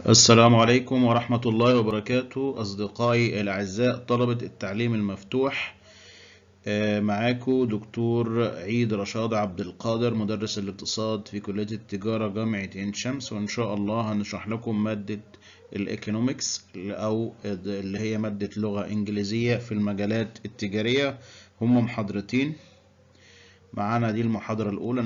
السلام عليكم ورحمة الله وبركاته أصدقائي الأعزاء طلبة التعليم المفتوح آه، معاكم دكتور عيد رشاد عبد القادر مدرس الاقتصاد في كلية التجارة جامعة عين شمس وإن شاء الله هنشرح لكم مادة الإيكونومكس أو اللي هي مادة لغة إنجليزية في المجالات التجارية هم محاضرتين معانا دي المحاضرة الأولى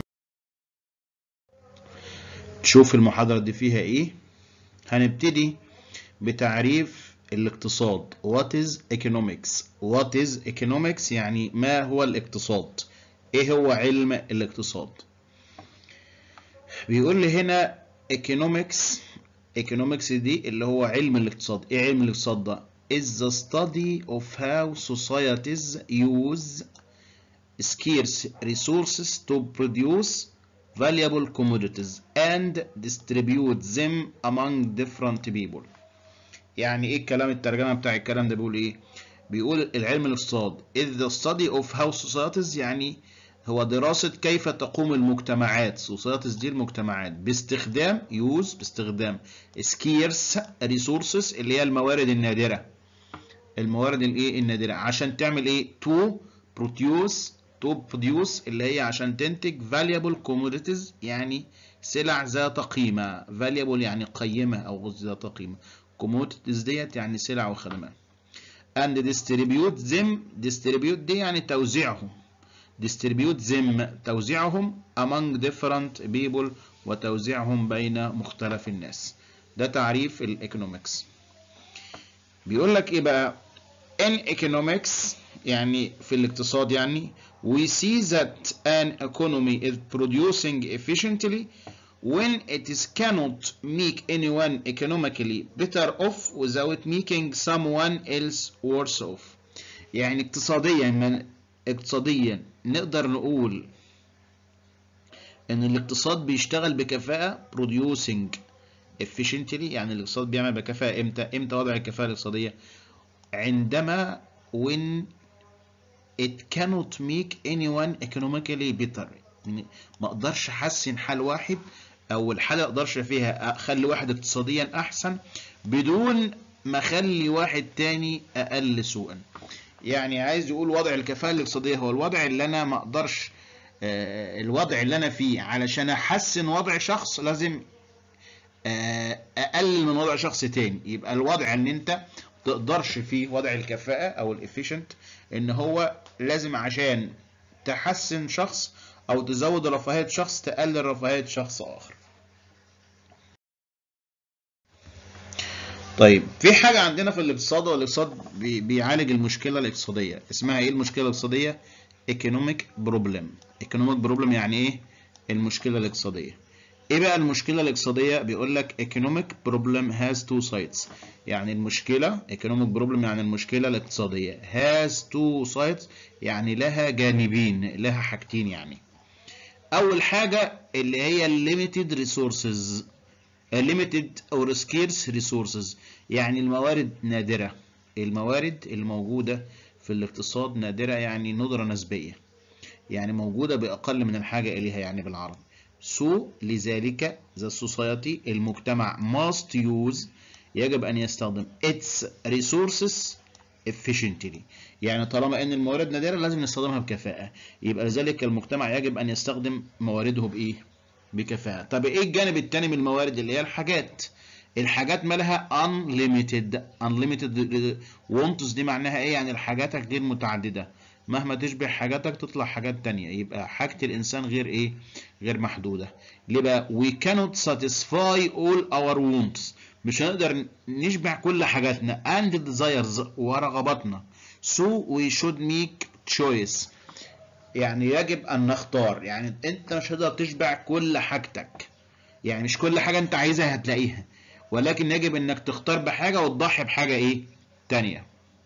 تشوف المحاضرة دي فيها إيه هنبتدي بتعريف الاقتصاد What is economics What is economics يعني ما هو الاقتصاد ايه هو علم الاقتصاد بيقول لي هنا economics economics دي اللي هو علم الاقتصاد ايه علم الاقتصاد ده is the study of how societies use scarce resources to produce valuable commodities and distribute them among different people يعني ايه الكلام الترجمه بتاع الكلام ده بيقول ايه بيقول العلم الاقتصاد is the study of how societies يعني هو دراسة كيف تقوم المجتمعات societies دي المجتمعات باستخدام use باستخدام scarce resources اللي هي الموارد النادرة الموارد الايه النادرة عشان تعمل ايه to produce to produce اللي هي عشان تنتج valuable commodities يعني سلع ذات قيمة valuable يعني قيمة أو ذات قيمة commodities ديت يعني سلع وخدمات and distribute them distribute دي يعني توزيعهم distribute them توزيعهم among different people وتوزيعهم بين مختلف الناس ده تعريف الايكونومكس بيقول لك ايه بقى in economics يعني في الاقتصاد يعني we see that an economy is producing efficiently when it is cannot make anyone economically better off without making someone else worse off يعني اقتصاديا من اقتصاديا نقدر نقول ان الاقتصاد بيشتغل بكفاءة producing efficiently يعني الاقتصاد بيعمل بكفاءة امتى امتى وضع الكفاءة الاقتصادية عندما when it cannot make anyone economically better ما اقدرش احسن حال واحد او الحاله اقدرش فيها اخلي واحد اقتصاديا احسن بدون ما اخلي واحد تاني اقل سوءا يعني عايز يقول وضع الكفاءه الاقتصاديه هو الوضع اللي انا ما اقدرش الوضع اللي انا فيه علشان احسن وضع شخص لازم اقلل من وضع شخص تاني يبقى الوضع ان انت تقدرش فيه وضع الكفاءة أو الإفيشنت إن هو لازم عشان تحسن شخص أو تزود رفاهية شخص تقلل رفاهية شخص آخر. طيب في حاجة عندنا في الاقتصاد والاقتصاد بيعالج المشكلة الاقتصادية اسمها إيه المشكلة الاقتصادية؟ economic problem. economic problem يعني إيه؟ المشكلة الاقتصادية. ايه بقى المشكله الاقتصاديه بيقول لك economic problem has two sides يعني المشكله economic problem يعني المشكله الاقتصاديه has two sides يعني لها جانبين لها حاجتين يعني اول حاجه اللي هي limited resources limited or scarce resources يعني الموارد نادره الموارد الموجوده في الاقتصاد نادره يعني ندره نسبيه يعني موجوده باقل من الحاجه اليها يعني بالعربي So لذلك the society المجتمع must use يجب أن يستخدم its resources efficiently يعني طالما أن الموارد نادرة لازم نستخدمها بكفاءة يبقى لذلك المجتمع يجب أن يستخدم موارده بإيه؟ بكفاءة طب إيه الجانب التاني من الموارد اللي هي الحاجات الحاجات مالها unlimited unlimited wants دي معناها إيه؟ يعني الحاجات غير متعددة مهما تشبه حاجاتك تطلع حاجات تانية يبقى حاجة الإنسان غير إيه؟ غير محدودة. ليه بقى؟ We cannot satisfy all our wants. مش هنقدر نشبع كل حاجاتنا and desires ورغباتنا. So we should make choice. يعني يجب أن نختار، يعني أنت مش هتقدر تشبع كل حاجتك. يعني مش كل حاجة أنت عايزها هتلاقيها. ولكن يجب إنك تختار بحاجة وتضحي بحاجة إيه؟ تانية.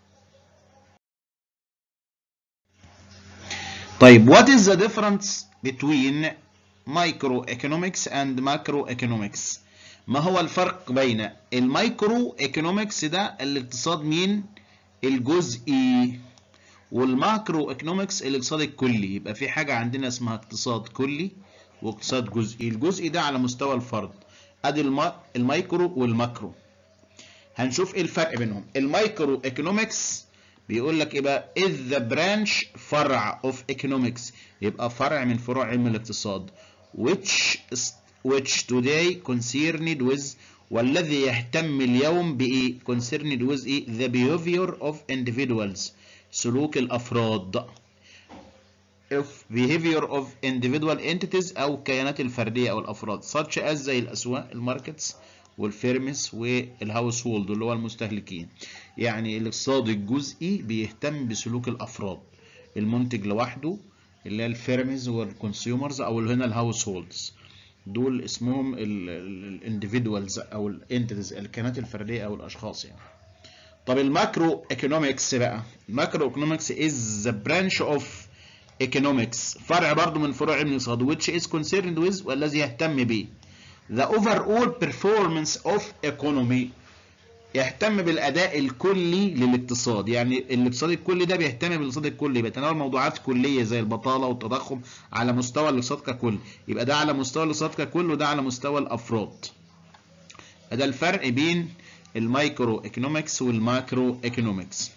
طيب what is the difference between microeconomics and macroeconomics ما هو الفرق بين المايكرو ايكونومكس ده الاقتصاد مين الجزئي والماكرو ايكونومكس الاقتصاد الكلي يبقى في حاجه عندنا اسمها اقتصاد كلي واقتصاد جزئي الجزئي ده على مستوى الفرد ادي الم... المايكرو والماكرو هنشوف ايه الفرق بينهم المايكرو ايكونومكس بيقول لك ايه بقى is the branch فرع of economics يبقى فرع من فروع علم الاقتصاد which which today concerned with والذي يهتم اليوم بايه concerned with ايه the behavior of individuals سلوك الافراد of behavior of individual entities او كيانات الفرديه او الافراد such as زي الاسواق الماركتس والفيرمس والهاوس هولد اللي هو المستهلكين يعني الاقتصاد الجزئي بيهتم بسلوك الافراد المنتج لوحده اللي هي الفيرمز والكونسيومرز او هنا الهاوس هولدز دول اسمهم الانديفيدوالز او الانتيتيز الكيانات الفرديه او الاشخاص يعني طب الماكرو ايكونومكس بقى الماكرو ايكونومكس از ذا برانش اوف ايكونومكس فرع برضه من فروع علم الاقتصاد which is concerned with والذي يهتم به the overall performance of economy يهتم بالاداء الكلي للاقتصاد يعني الاقتصاد الكلي ده بيهتم بالاقتصاد الكلي بيتناول موضوعات كليه زي البطاله والتضخم على مستوى الاقتصاد ككل يبقى ده على مستوى الاقتصاد ككل وده على مستوى الافراد ده الفرق بين المايكرو ايكونومكس والماكرو ايكونومكس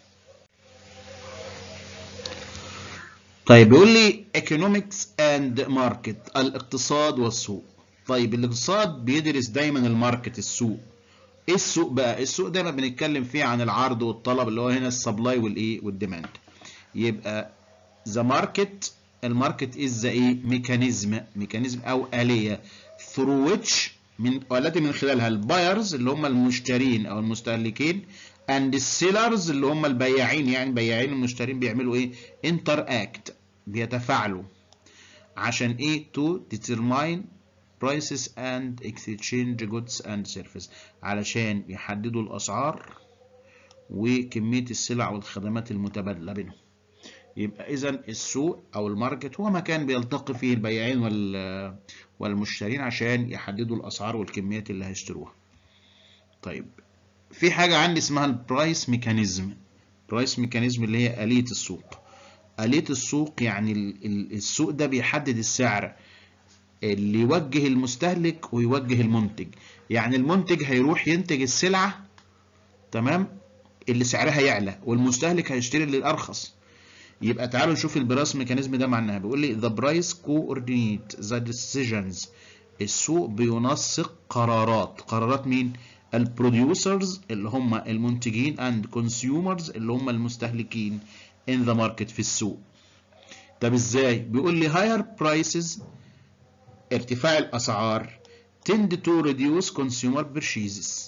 طيب بيقول لي economics and market الاقتصاد والسوق طيب الاقتصاد بيدرس دايما الماركت السوق ايه السوق بقى السوق دايما بنتكلم فيه عن العرض والطلب اللي هو هنا السبلاي والايه والديماند يبقى ذا ماركت الماركت از ذا ايه ميكانيزم ميكانيزم او آلية through which من والتي من خلالها البايرز اللي هم المشترين او المستهلكين and السيلرز اللي هم البياعين يعني بياعين المشترين بيعملوا ايه انتر اكت بيتفاعلوا عشان ايه to determine prices and exchange goods and services علشان يحددوا الاسعار وكميه السلع والخدمات المتبادله بينهم يبقى اذا السوق او الماركت هو مكان بيلتقي فيه البياعين والمشترين عشان يحددوا الاسعار والكميات اللي هيشتروها طيب في حاجه عندي اسمها البرايس ميكانيزم برايس ميكانيزم اللي هي آلية السوق آلية السوق يعني السوق ده بيحدد السعر اللي يوجه المستهلك ويوجه المنتج يعني المنتج هيروح ينتج السلعة تمام اللي سعرها يعلى والمستهلك هيشتري اللي الأرخص يبقى تعالوا نشوف البرايس ميكانيزم ده معناها بيقول لي the price coordinate the decisions السوق بينسق قرارات قرارات مين البروديوسرز اللي هم المنتجين and consumers اللي هم المستهلكين in the market في السوق طب ازاي بيقول لي higher prices ارتفاع الاسعار tend to reduce consumer purchases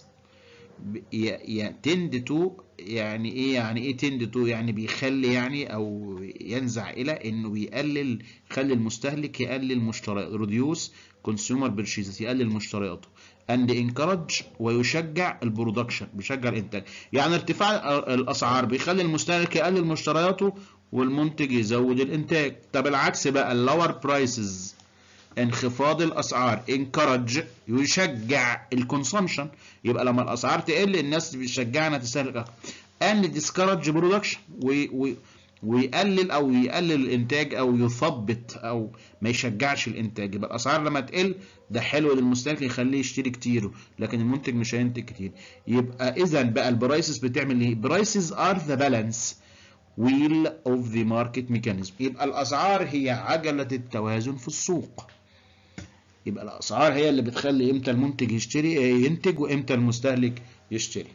tend to يعني ايه يعني ايه tend to يعني بيخلي يعني او ينزع الى انه بيقلل يخلي المستهلك يقلل مشتريات reduce consumer purchases يقلل مشترياته and encourage ويشجع البرودكشن بيشجع الانتاج يعني ارتفاع الاسعار بيخلي المستهلك يقلل مشترياته والمنتج يزود الانتاج طب العكس بقى اللور برايسز انخفاض الاسعار encourage يشجع الكونسومشن يبقى لما الاسعار تقل الناس بيشجعنا تستهلك اكتر and discourage production ويقلل او يقلل الانتاج او يثبط او ما يشجعش الانتاج يبقى الاسعار لما تقل ده حلو للمستهلك يخليه يشتري كتير لكن المنتج مش هينتج كتير يبقى اذا بقى البرايسز بتعمل ايه برايسز ار ذا بالانس wheel of the market mechanism يبقى الاسعار هي عجله التوازن في السوق يبقى الاسعار هي اللي بتخلي امتى المنتج يشتري ينتج وامتى المستهلك يشتري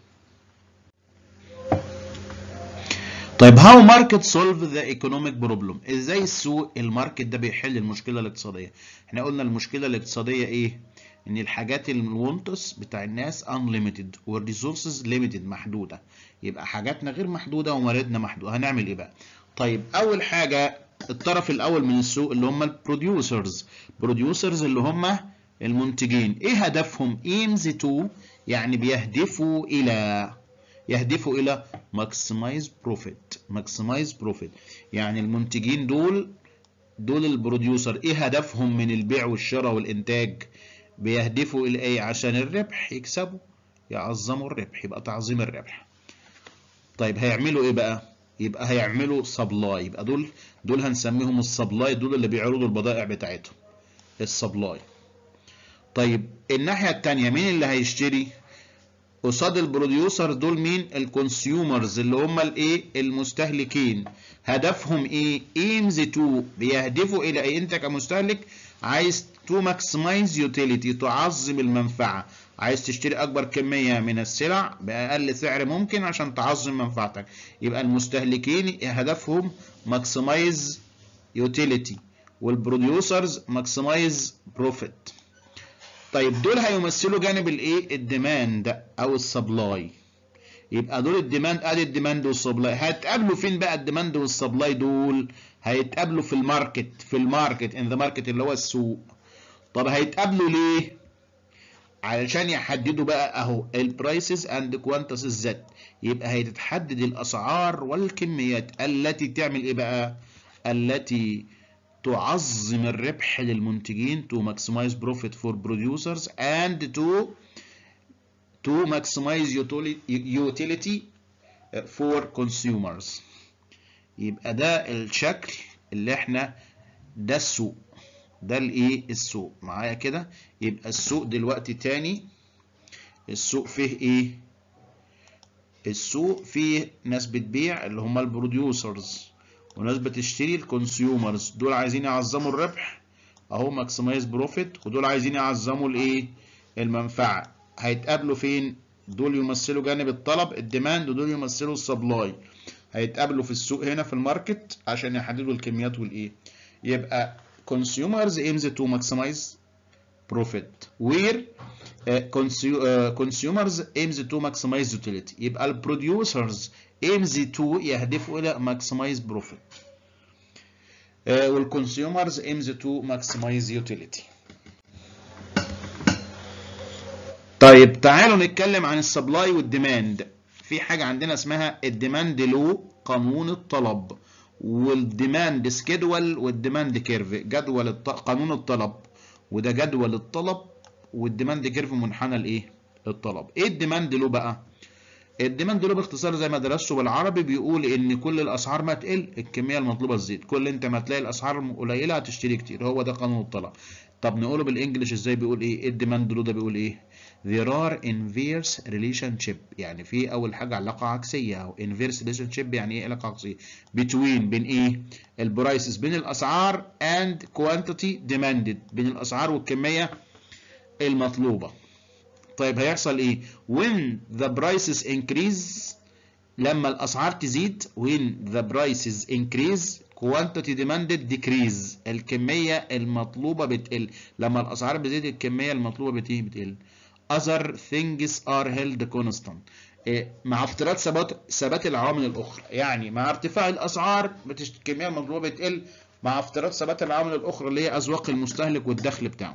طيب هاو ماركت سولف ذا ايكونوميك بروبلم ازاي السوق الماركت ده بيحل المشكله الاقتصاديه احنا قلنا المشكله الاقتصاديه ايه ان الحاجات الونتس بتاع الناس unlimited والريسورسز limited محدوده يبقى حاجاتنا غير محدوده ومواردنا محدوده هنعمل ايه بقى طيب اول حاجه الطرف الاول من السوق اللي هم البروديوسرز بروديوسرز اللي هم المنتجين ايه هدفهم aims to يعني بيهدفوا الى يهدفوا الى maximize profit maximize profit يعني المنتجين دول دول البروديوسر ايه هدفهم من البيع والشراء والانتاج بيهدفوا الى ايه عشان الربح يكسبوا يعظموا الربح يبقى تعظيم الربح طيب هيعملوا ايه بقى يبقى هيعملوا سبلاي يبقى دول دول هنسميهم السبلاي دول اللي بيعرضوا البضائع بتاعتهم السبلاي طيب الناحيه الثانيه مين اللي هيشتري قصاد البروديوسر دول مين الكونسيومرز اللي هم الايه المستهلكين هدفهم ايه ايمز تو بيهدفوا الى ايه انت كمستهلك عايز تو ماكسمايز يوتيليتي تعظم المنفعه عايز تشتري اكبر كميه من السلع باقل سعر ممكن عشان تعظم منفعتك يبقى المستهلكين هدفهم ماكسمايز يوتيليتي والبروديوسرز ماكسمايز بروفيت طيب دول هيمثلوا جانب الايه الديماند او السبلاي يبقى دول الديماند ادي الديماند والسبلاي هيتقابلوا فين بقى الديماند والسبلاي دول هيتقابلوا في الماركت في الماركت ان ذا ماركت اللي هو السوق طب هيتقابلوا ليه علشان يحددوا بقى اهو البرايسز اند كوانتسز ذات يبقى هيتحدد الاسعار والكميات التي تعمل ايه بقى التي تعظم الربح للمنتجين to maximize profit for producers and to to maximize utility for consumers يبقى ده الشكل اللي احنا ده السوق ده الايه السوق معايا كده يبقى السوق دلوقتي تاني السوق فيه ايه السوق فيه ناس بتبيع اللي هم البروديوسرز وناس بتشتري الكونسيومرز دول عايزين يعظموا الربح اهو ماكسمايز بروفيت ودول عايزين يعظموا الايه المنفعه هيتقابلوا فين دول يمثلوا جانب الطلب الديماند ودول يمثلوا السبلاي هيتقابلوا في السوق هنا في الماركت عشان يحددوا الكميات والايه يبقى consumers aims to maximize profit where uh, consu uh, consumers aims to maximize utility يبقى البروديوسرز aims to يهدفوا الى maximize profit uh, والconsumers aims to maximize utility طيب تعالوا نتكلم عن السبلاي والديماند في حاجة عندنا اسمها الديماند لو قانون الطلب والديماند سكيدول والديماند كيرف جدول الط... قانون الطلب وده جدول الطلب والديماند كيرف منحنى الايه الطلب ايه الديماند لو بقى الديماند لو باختصار زي ما درسته بالعربي بيقول ان كل الاسعار ما تقل الكميه المطلوبه تزيد كل انت ما تلاقي الاسعار قليله هتشتري كتير هو ده قانون الطلب طب نقوله بالانجلش ازاي بيقول ايه الديماند لو ده بيقول ايه there are inverse relationship يعني في اول حاجه علاقه عكسيه او inverse relationship يعني ايه علاقه عكسيه between بين ايه البرايسز بين الاسعار and quantity demanded بين الاسعار والكميه المطلوبه طيب هيحصل ايه when the prices increase لما الاسعار تزيد when the prices increase quantity demanded decrease الكميه المطلوبه بتقل لما الاسعار بتزيد الكميه المطلوبه بتيه بتقل other things are held constant إيه مع افتراض ثبات ثبات العوامل الاخرى يعني مع ارتفاع الاسعار بتشت... الكميه المطلوبه بتقل مع افتراض ثبات العوامل الاخرى اللي هي اذواق المستهلك والدخل بتاعه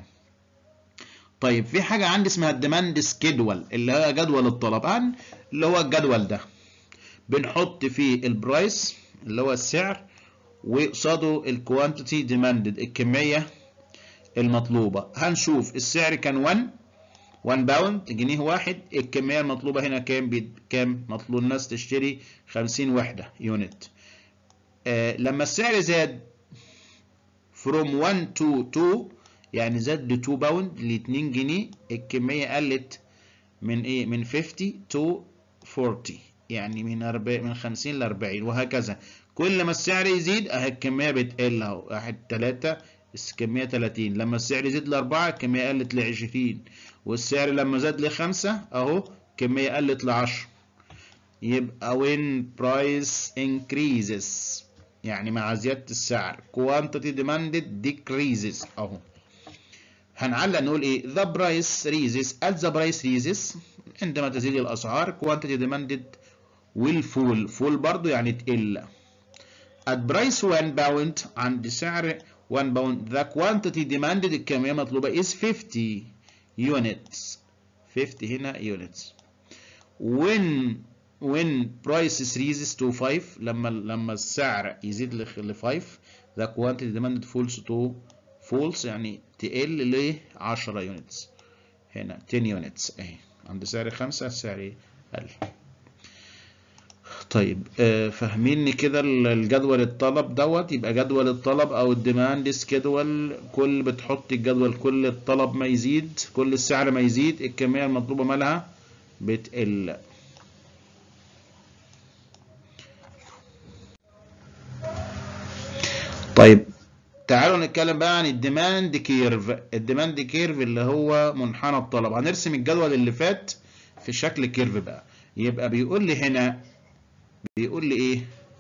طيب في حاجه عندي اسمها الديماند سكيدول اللي هو جدول الطلب عن اللي هو الجدول ده بنحط فيه البرايس اللي هو السعر وقصاده الكوانتيتي ديماندد الكميه المطلوبه هنشوف السعر كان 1 1 باوند جنيه واحد الكميه المطلوبه هنا كام كام مطلوب الناس تشتري 50 وحده يونت آه لما السعر زاد from 1 to 2 يعني زاد ل 2 باوند ل 2 جنيه الكميه قلت من ايه من 50 to 40 يعني من 40 من 50 ل 40 وهكذا كل ما السعر يزيد اهي الكميه بتقل اهو واحد 3 الكميه 30 لما السعر يزيد ل 4 الكميه قلت ل 20 والسعر لما زاد لخمسة اهو كمية قلت لعشرة يبقى when price increases يعني مع زيادة السعر quantity demanded decreases اهو هنعلق نقول ايه the price raises at the price raises عندما تزيد الاسعار quantity demanded will fall fall برضو يعني تقل at price 1 pound عند سعر 1 pound the quantity demanded الكمية مطلوبة is 50 units 50 هنا units when when prices rises to 5 لما لما السعر يزيد ل 5 the quantity demanded falls to falls يعني تقل ل 10 units هنا 10 units اهي عند سعر 5 السعر قل طيب آه، فاهميني كده ال- الجدول الطلب دوت يبقى جدول الطلب او الديماند سكيدول كل بتحط الجدول كل الطلب ما يزيد كل السعر ما يزيد الكمية المطلوبة مالها بتقل طيب تعالوا نتكلم بقى عن الديماند كيرف الديماند كيرف اللي هو منحنى الطلب هنرسم الجدول اللي فات في شكل كيرف بقى يبقى بيقول لي هنا بيقول لي ايه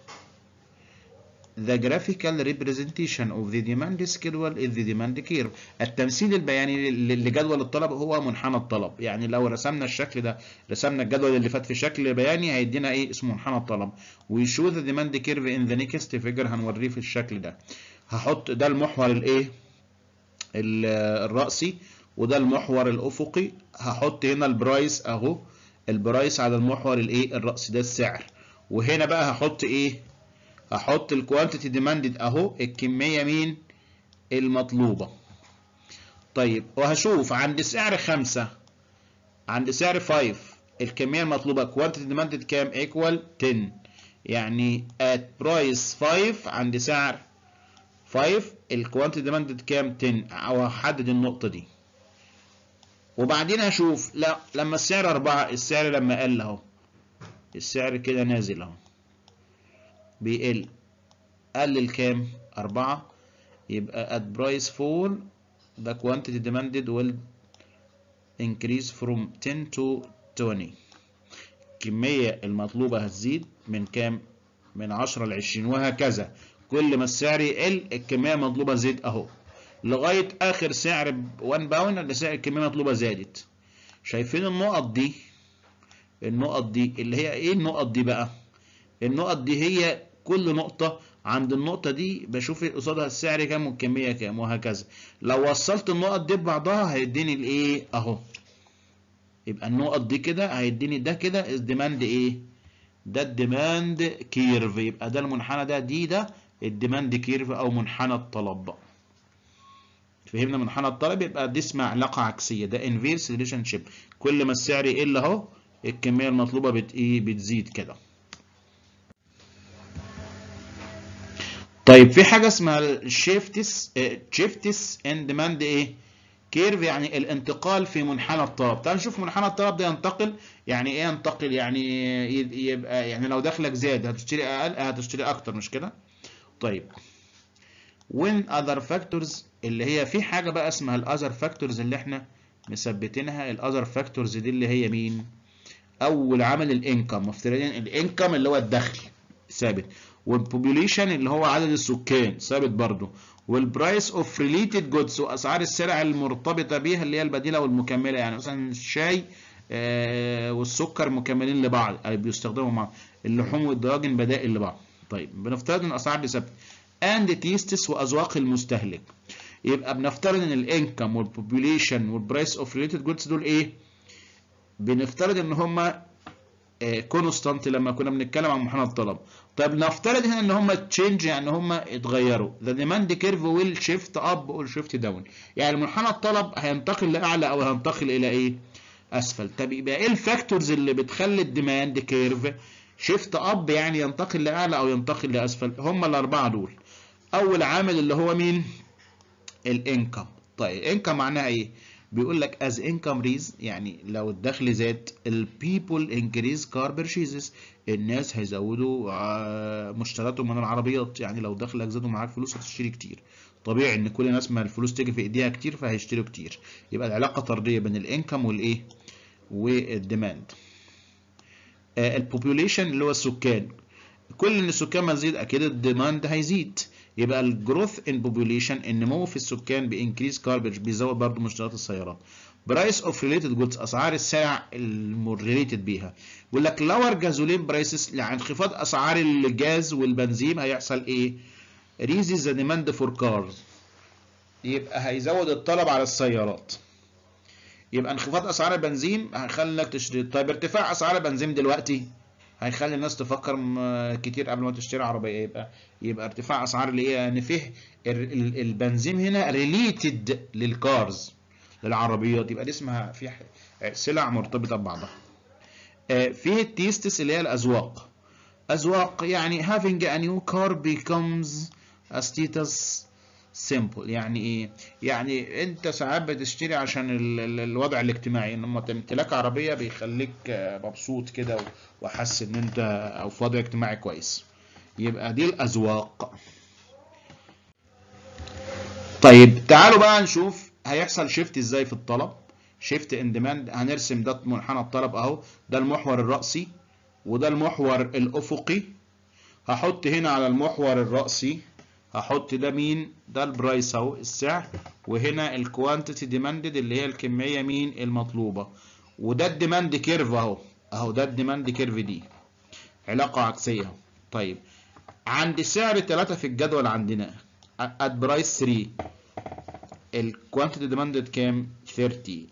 The graphical representation of the demand schedule is the demand curve. التمثيل البياني ل- لجدول الطلب هو منحنى الطلب، يعني لو رسمنا الشكل ده رسمنا الجدول اللي فات في شكل بياني هيدينا ايه اسمه منحنى الطلب. We show the demand curve in the next figure هنوريه في الشكل ده. هحط ده المحور الايه؟ ال- الرأسي وده المحور الأفقي هحط هنا البرايس أهو البرايس على المحور الايه الرأسي ده السعر وهنا بقى هحط ايه هحط الكوانتيتي ديماندد اهو الكمية مين المطلوبة طيب وهشوف عند سعر خمسة عند سعر 5 الكمية المطلوبة كوانتيتي ديماندد كام ايكوال 10 يعني at price 5 عند سعر 5 الكوانتيتي ديماندد كام 10 او هحدد النقطة دي وبعدين هشوف لا لما السعر أربعة السعر لما قل أهو السعر كده نازل أهو بيقل قلل كام؟ أربعة يبقى at price fall the quantity demanded will increase from 10 to 20 الكمية المطلوبة هتزيد من كام؟ من 10 ل 20 وهكذا كل ما السعر يقل الكمية المطلوبة تزيد أهو لغاية آخر سعر 1 باوند اللي سعر الكمية المطلوبة زادت شايفين النقط دي النقط دي اللي هي ايه النقط دي بقى النقط دي هي كل نقطة عند النقطة دي بشوف قصادها السعر كام والكمية كام وهكذا لو وصلت النقط دي ببعضها هيديني الايه اهو يبقى النقط دي كده هيديني ده كده الديماند ايه ده الديماند كيرف يبقى ده المنحنى ده دي ده الديماند كيرف او منحنى الطلب بقى فهمنا منحنى الطلب يبقى دي اسمها علاقة عكسية ده انفيرس ريليشن شيب كل ما السعر يقل اهو الكمية المطلوبة بت ايه بتزيد كده طيب في حاجة اسمها الشيفتس شيفتس ان ديماند ايه كيرف يعني الانتقال في منحنى الطلب تعال نشوف منحنى الطلب ده ينتقل يعني ايه ينتقل يعني يبقى يعني لو دخلك زاد هتشتري اقل هتشتري اكتر مش كده طيب when other factors اللي هي في حاجة بقى اسمها الاذر فاكتورز اللي احنا مثبتينها الاذر فاكتورز دي اللي هي مين اول عامل الانكم مفترضين الانكم اللي هو الدخل ثابت والبوبوليشن اللي هو عدد السكان ثابت برضه والبرايس اوف ريليتد جودز واسعار السلع المرتبطه بيها اللي هي البديله والمكمله يعني مثلا الشاي آه والسكر مكملين لبعض يعني بيستخدموا مع اللحوم والدواجن بدائل لبعض طيب بنفترض ان الاسعار دي ثابته اند تيستس واذواق المستهلك يبقى بنفترض ان الانكم والبوبوليشن والبرايس اوف ريليتد جودز دول ايه بنفترض ان هم كونستانت لما كنا بنتكلم عن منحنى الطلب طيب نفترض هنا ان هم تشينج يعني هم اتغيروا ذا ديماند كيرف ويل شيفت اب اور شيفت داون يعني منحنى الطلب هينتقل لاعلى او هينتقل الى ايه اسفل طب يبقى ايه الفاكتورز اللي بتخلي الديماند كيرف شيفت اب يعني ينتقل لاعلى او ينتقل لاسفل هم الاربعه دول اول عامل اللي هو مين الانكم طيب الانكم معناها ايه بيقول لك as income raise يعني لو الدخل زاد ال people increase car purchases الناس هيزودوا مشترياتهم من العربيات يعني لو دخلك زاد ومعاك فلوس هتشتري كتير طبيعي ان كل الناس ما الفلوس تيجي في ايديها كتير فهيشتروا كتير يبقى العلاقه طرديه بين الانكم والايه والديماند البوبوليشن اللي هو السكان كل ان السكان ما تزيد اكيد الديماند هيزيد يبقى الجروث ان بوبوليشن النمو في السكان بانكريز كاربج بيزود برضه مشتريات السيارات برايس اوف ريليتد جودز اسعار السلع الريليتد بيها بيقول لك لور جازولين برايسز يعني انخفاض اسعار الجاز والبنزين هيحصل ايه ريزيز ذا ديماند فور كارز يبقى هيزود الطلب على السيارات يبقى انخفاض اسعار البنزين هيخلي انك تشتري طيب ارتفاع اسعار البنزين دلوقتي هيخلي الناس تفكر كتير قبل ما تشتري عربيه يبقى يبقى ارتفاع اسعار اللي هي ان فيه البنزين هنا ريليتد للكارز للعربيات يبقى دي اسمها في سلع مرتبطه ببعضها فيه التيستس اللي هي الاذواق أذواق يعني having a new car becomes a status simple يعني ايه يعني انت ساعات بتشتري عشان ال ال الوضع الاجتماعي انما امتلاك عربيه بيخليك مبسوط كده وحاسس ان انت او في وضع اجتماعي كويس يبقى دي الاذواق طيب تعالوا بقى نشوف هيحصل شيفت ازاي في الطلب شيفت ان ديماند هنرسم ده منحنى الطلب اهو ده المحور الرأسي وده المحور الافقي هحط هنا على المحور الرأسي هحط ده مين ده البرايس اهو السعر وهنا الكوانتيتي ديماندد اللي هي الكميه مين المطلوبه وده الديماند كيرف اهو اهو ده الديماند كيرف دي علاقه عكسيه طيب عند سعر 3 في الجدول عندنا ات برايس 3 الكوانتيتي ديماندد كام 30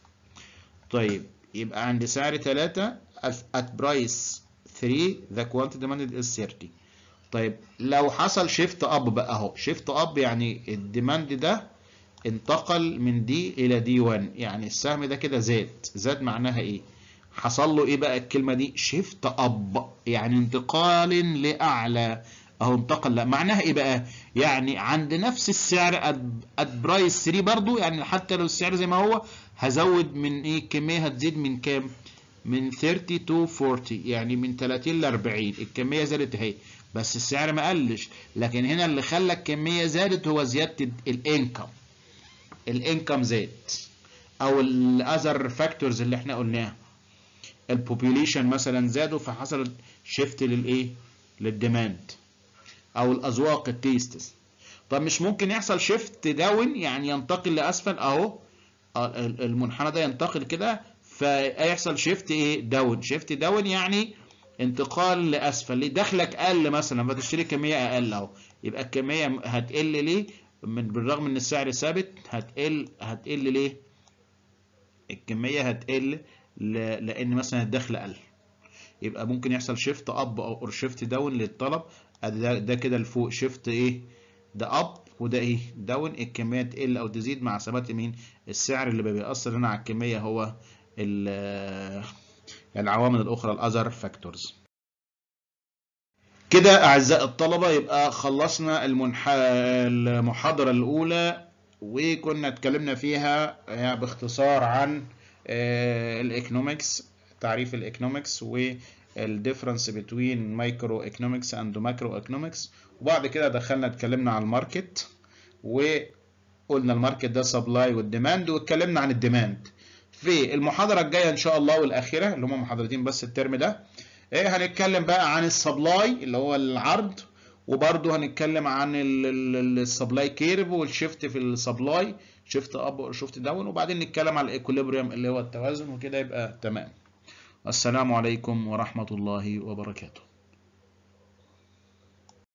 طيب يبقى عند سعر 3 ات برايس 3 ذا كوانتيتي ديماندد از 30 طيب لو حصل شيفت اب بقى اهو شيفت اب يعني الديماند ده انتقل من دي الى دي 1 يعني السهم ده كده زاد زاد معناها ايه حصل له ايه بقى الكلمه دي شيفت اب يعني انتقال لاعلى اهو انتقل لا معناها ايه بقى يعني عند نفس السعر ات برايس 3 برضو يعني حتى لو السعر زي ما هو هزود من ايه الكميه هتزيد من كام من 30 تو 40 يعني من 30 ل 40 الكميه زادت اهي بس السعر ما قلش لكن هنا اللي خلى الكميه زادت هو زياده الانكم الانكم زاد او الاذر فاكتورز اللي احنا قلناها البوبوليشن مثلا زادوا فحصل شيفت للايه للديماند او الاذواق التيستس طب مش ممكن يحصل شيفت داون يعني ينتقل لاسفل اهو المنحنى ده ينتقل كده فيحصل شيفت ايه داون شيفت داون يعني انتقال لاسفل دخلك قل مثلا فتشتري كميه اقل اهو يبقى الكميه هتقل ليه من بالرغم ان السعر ثابت هتقل هتقل ليه الكميه هتقل لان مثلا الدخل قل يبقى ممكن يحصل شيفت اب او شيفت داون للطلب ده, ده كده لفوق شيفت ايه ده اب وده ايه داون الكميه تقل او تزيد مع ثبات مين السعر اللي بيأثر هنا على الكميه هو العوامل الاخرى الاذر فاكتورز كده اعزائي الطلبه يبقى خلصنا المنح... المحاضره الاولى وكنا اتكلمنا فيها باختصار عن الايكونومكس تعريف الايكونومكس والديفرنس بين مايكرو ايكونومكس اند ماكرو ايكونومكس وبعد كده دخلنا اتكلمنا عن الماركت وقلنا الماركت ده سبلاي والديماند واتكلمنا عن الديماند في المحاضره الجايه ان شاء الله والاخيره اللي هم محاضرتين بس الترم ده ايه هنتكلم بقى عن السبلاي اللي هو العرض وبرضه هنتكلم عن السبلاي كيرف والشيفت في السبلاي شيفت اب وشيفت داون وبعدين نتكلم على الايكوليبريم اللي هو التوازن وكده يبقى تمام السلام عليكم ورحمه الله وبركاته